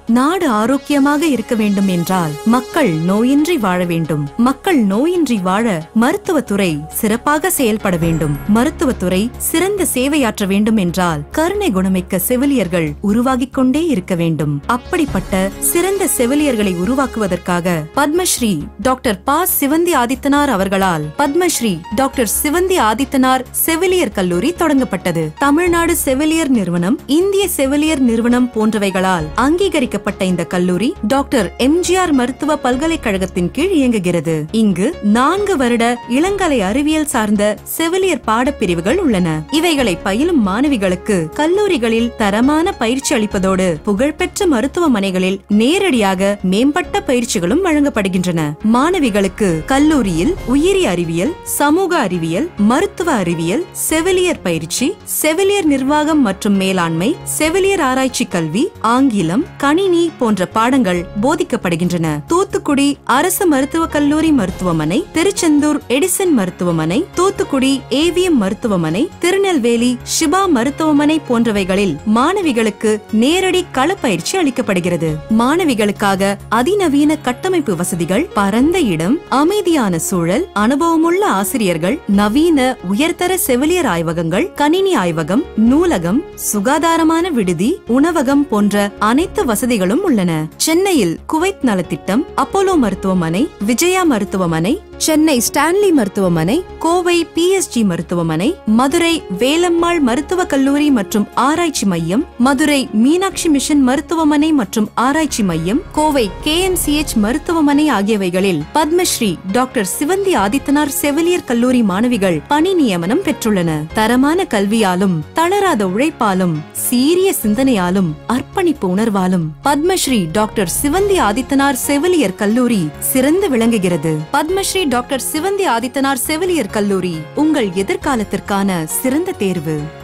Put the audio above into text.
நாடு ஆரோக்கியமாக இருக்க வேண்டும் என்றால் மக்கள் நோயின்றி வாழ வேண்டும் மக்கள் நோயின்றி வாழ மருத்துவத்துறை சிறப்பாக செயல்பட வேண்டும் மருத்துவத்துறை சிறந்த சேவையாற்ற வேண்டும் என்றால் கருணை குணமிக்க செவிலியர்கள் உருவாகிக் கொண்டே இருக்க வேண்டும் அப்படிப்பட்ட சிறந்த செவிலியர்களை உருவாக்குவதற்காக பத்மஸ்ரீ டாக்டர் ப சிவந்தி ஆதித்தனார் அவர்களால் பத்மஸ்ரீ டாக்டர் சிவந்தி ஆதித்தனார் செவிலியர் கல்லூரி தொடங்கப்பட்டது தமிழ்நாடு செவிலியர் நிறுவனம் இந்திய செவிலியர் நிறுவனம் போன்றவைகளால் அங்கீகரிக்கப்பட்ட இந்த கல்லூரி டாக்டர் எம்ஜிஆர் மருத்துவ பல்கலைக்கழகத்தின் கீழ் இயங்குகிறது இங்கு நான்கு வருட இளங்கலை அறிவியல் சார்ந்த செவிலியர் பாடப்பிரிவுகள் உள்ளன இவைகளை பயிலும் மாணவிகளுக்கு கல்லூரிகளில் தரமான பயிற்சி அளிப்பதோடு புகழ்பெற்ற மருத்துவமனைகளில் நேரடியாக மேம்பட்ட பயிற்சிகளும் வழங்கப்படுகின்றன மாணவிகளுக்கு கல்லூரியில் உயிரி அறிவியல் சமூக அறிவியல் மருத்துவ அறிவியல் செவிலியர் பயிற்சி செவிலியர் நிர்வாகம் மற்றும் மேலாண்மை செவிலியர் ஆராய்ச்சி கல்வி ஆங்கிலம் கணினி போன்ற பாடங்கள் போதிக்கப்படுகின்றன தூத்துக்குடி அரசு மருத்துவக் கல்லூரி மருத்துவமனை திருச்செந்தூர் எடிசன் மருத்துவமனை தூத்துக்குடி ஏவிஎம் மருத்துவமனை திருநெல்வேலி ஷிபா மருத்துவமனை போன்றவைகளில் மாணவிகளுக்கு நேரடி களப்பயிற்சி அளிக்கப்படுகிறது மாணவிகளுக்காக அதிநவீன கட்டமைப்பு வசதிகள் பரந்த இடம் அமைதியான சூழல் அனுபவமுள்ள ஆசிரியர்கள் நவீன உயர்தர செவிலியர் ஆய்வகங்கள் கணினி ஆய்வகம் நூலகம் சுகாதாரமான விடுதி உணவகம் போன்ற அனைத்து வசதிகளும் உள்ளன சென்னையில் குவைத் நலத்திட்டம் அப்போலோ மருத்துவமனை விஜயா மருத்துவமனை சென்னை ஸ்டான்லி மருத்துவமனை கோவை பிஎஸ்ஜி மருத்துவமனை மதுரை வேலம்மாள் மருத்துவக் கல்லூரி மற்றும் ஆராய்ச்சி மையம் மதுரை மீனாட்சி மிஷன் மருத்துவமனை மற்றும் ஆராய்ச்சி மையம் கோவை கேஎம்சிஎச் மருத்துவமனை ஆகியவைகளில் பத்மஸ்ரீ டாக்டர் சிவந்தி ஆதித்தனார் செவிலியர் கல்லூரி மாணவிகள் பணி நியமனம் பெற்றுள்ளன தரமான கல்வியாலும் தளராத உழைப்பாலும் சீரிய சிந்தனையாலும் அர்ப்பணிப்பு உணர்வாலும் பத்மஸ்ரீ டாக்டர் சிவந்தி ஆதித்தனார் செவிலியர் கல்லூரி சிறந்து விளங்குகிறது பத்மஸ்ரீ டாக்டர் சிவந்தி ஆதித்தனார் செவிலியர் கல்லூரி உங்கள் எதிர்காலத்திற்கான சிறந்த தேர்வு